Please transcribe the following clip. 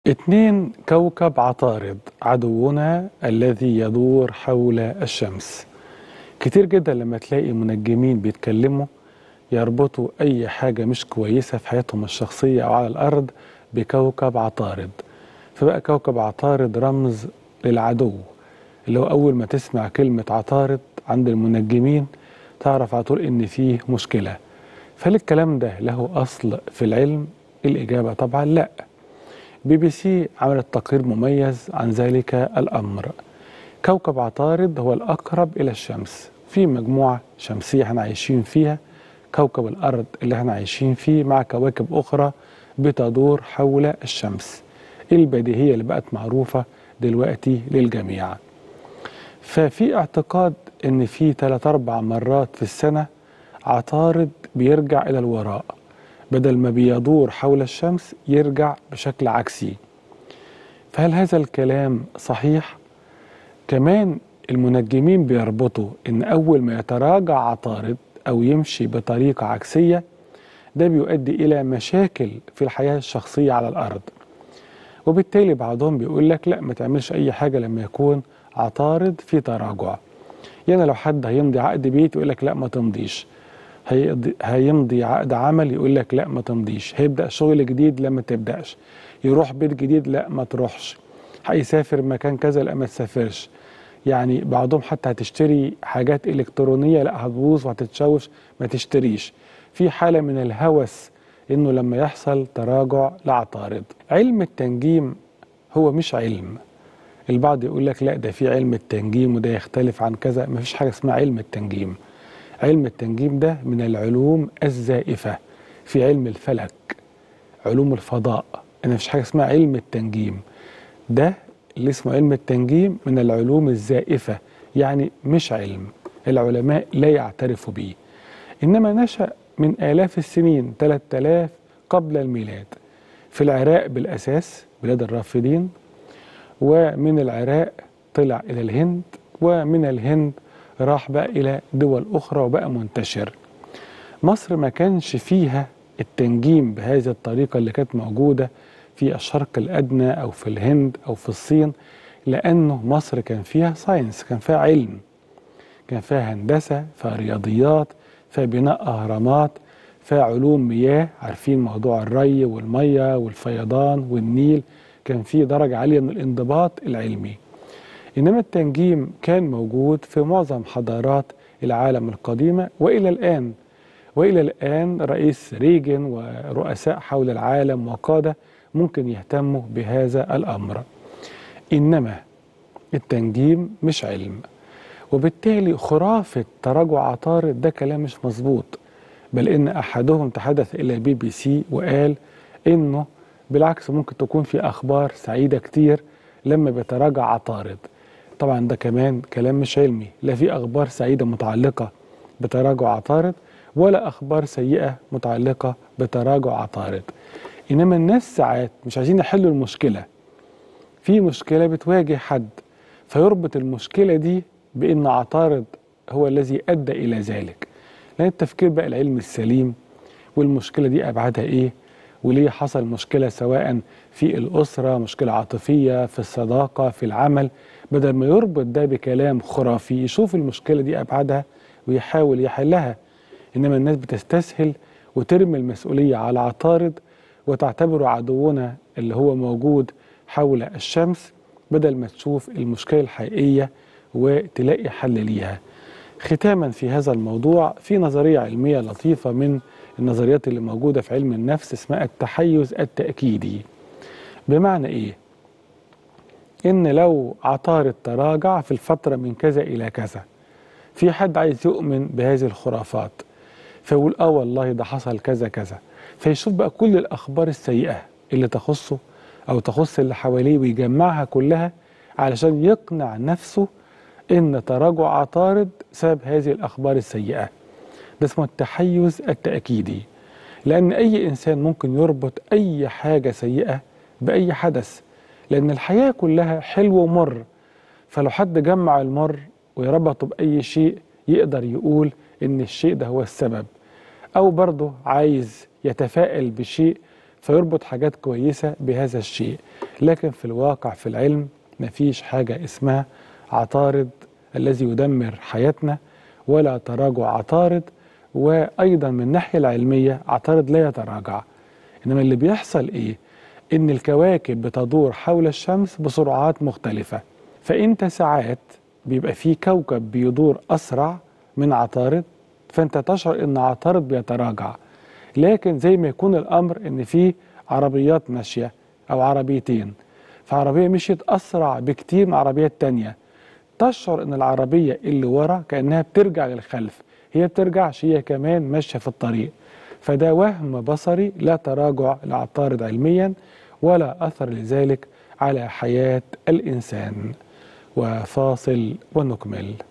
اتنين كوكب عطارد عدونا الذي يدور حول الشمس كتير جدا لما تلاقي منجمين بيتكلموا يربطوا أي حاجة مش كويسة في حياتهم الشخصية أو على الأرض بكوكب عطارد فبقى كوكب عطارد رمز للعدو اللي هو أول ما تسمع كلمة عطارد عند المنجمين تعرف على طول إن فيه مشكلة فهل الكلام ده له أصل في العلم؟ الإجابة طبعا لأ بي بي سي عملت تقرير مميز عن ذلك الأمر كوكب عطارد هو الأقرب إلى الشمس في مجموعة شمسية احنا عايشين فيها كوكب الأرض اللي احنا عايشين فيه مع كواكب أخرى بتدور حول الشمس البديهية اللي بقت معروفة دلوقتي للجميع ففي اعتقاد ان في ثلاث اربع مرات في السنة عطارد بيرجع الى الوراء بدل ما بيدور حول الشمس يرجع بشكل عكسي فهل هذا الكلام صحيح؟ كمان المنجمين بيربطوا ان اول ما يتراجع عطارد او يمشي بطريقة عكسية ده بيؤدي الى مشاكل في الحياة الشخصية على الارض وبالتالي بعضهم بيقول لك لا ما تعملش اي حاجة لما يكون عطارد في تراجع يعني لو حد هيمضي عقد بيت يقول لك لا ما تمضيش هيقضي هيمضي عقد عمل يقول لك لا ما تمضيش هيبدا شغل جديد لا ما تبداش يروح بيت جديد لا ما تروحش هيسافر مكان كذا لا ما تسافرش يعني بعضهم حتى هتشتري حاجات الكترونيه لا هتبوظ وهتتشوش ما تشتريش في حاله من الهوس انه لما يحصل تراجع لعطارد علم التنجيم هو مش علم البعض يقول لك لا ده في علم التنجيم وده يختلف عن كذا ما فيش حاجه اسمها علم التنجيم علم التنجيم ده من العلوم الزائفه في علم الفلك علوم الفضاء ان فيش حاجه اسمها علم التنجيم ده اللي اسمه علم التنجيم من العلوم الزائفه يعني مش علم العلماء لا يعترفوا به انما نشا من الاف السنين 3000 قبل الميلاد في العراق بالاساس بلاد الرافدين ومن العراق طلع إلى الهند ومن الهند راح بقى إلى دول أخرى وبقى منتشر مصر ما كانش فيها التنجيم بهذه الطريقة اللي كانت موجودة في الشرق الأدنى أو في الهند أو في الصين لأنه مصر كان فيها ساينس كان فيها علم كان فيها هندسة فيها رياضيات فيها بناء أهرامات فيها علوم مياه عارفين موضوع الري والمية والفيضان والنيل كان في درجة عالية من الانضباط العلمي إنما التنجيم كان موجود في معظم حضارات العالم القديمة وإلى الآن وإلى الآن رئيس ريجن ورؤساء حول العالم وقادة ممكن يهتموا بهذا الأمر إنما التنجيم مش علم وبالتالي خرافة تراجع عطارد ده كلام مش مظبوط بل إن أحدهم تحدث إلى البي بي سي وقال إنه بالعكس ممكن تكون في اخبار سعيده كتير لما بيتراجع عطارد طبعا ده كمان كلام مش علمي لا في اخبار سعيده متعلقه بتراجع عطارد ولا اخبار سيئه متعلقه بتراجع عطارد انما الناس ساعات مش عايزين يحلوا المشكله في مشكله بتواجه حد فيربط المشكله دي بان عطارد هو الذي ادى الى ذلك لان التفكير بقى العلمي السليم والمشكله دي ابعادها ايه وليه حصل مشكلة سواء في الأسرة مشكلة عاطفية في الصداقة في العمل بدل ما يربط ده بكلام خرافي يشوف المشكلة دي أبعادها ويحاول يحلها إنما الناس بتستسهل وترمي المسؤولية على عطارد وتعتبره عدونا اللي هو موجود حول الشمس بدل ما تشوف المشكلة الحقيقية وتلاقي حل ليها ختاما في هذا الموضوع في نظرية علمية لطيفة من النظريات اللي موجودة في علم النفس اسمها التحيز التأكيدي بمعنى إيه؟ إن لو عطارد تراجع في الفترة من كذا إلى كذا في حد عايز يؤمن بهذه الخرافات فيقول آه والله ده حصل كذا كذا فيشوف بقى كل الأخبار السيئة اللي تخصه أو تخص اللي حواليه ويجمعها كلها علشان يقنع نفسه إن تراجع عطارد سبب هذه الأخبار السيئة ده اسمه التحيز التأكيدي لأن أي إنسان ممكن يربط أي حاجة سيئة بأي حدث لأن الحياة كلها حلو ومر فلو حد جمع المر ويربطه بأي شيء يقدر يقول إن الشيء ده هو السبب أو برضه عايز يتفائل بشيء فيربط حاجات كويسة بهذا الشيء لكن في الواقع في العلم مفيش حاجة اسمها عطارد الذي يدمر حياتنا ولا تراجع عطارد وأيضا من الناحية العلمية عطارد لا يتراجع إنما اللي بيحصل إيه؟ إن الكواكب بتدور حول الشمس بسرعات مختلفة فأنت ساعات بيبقى في كوكب بيدور أسرع من عطارد فأنت تشعر إن عطارد بيتراجع لكن زي ما يكون الأمر إن في عربيات ماشية أو عربيتين فعربية مشيت أسرع بكتير من عربيات تانية تشعر إن العربية اللي ورا كأنها بترجع للخلف هي بترجعش هي كمان ماشية في الطريق فده وهم بصري لا تراجع لعطارد علميا ولا أثر لذلك على حياة الإنسان وفاصل ونكمل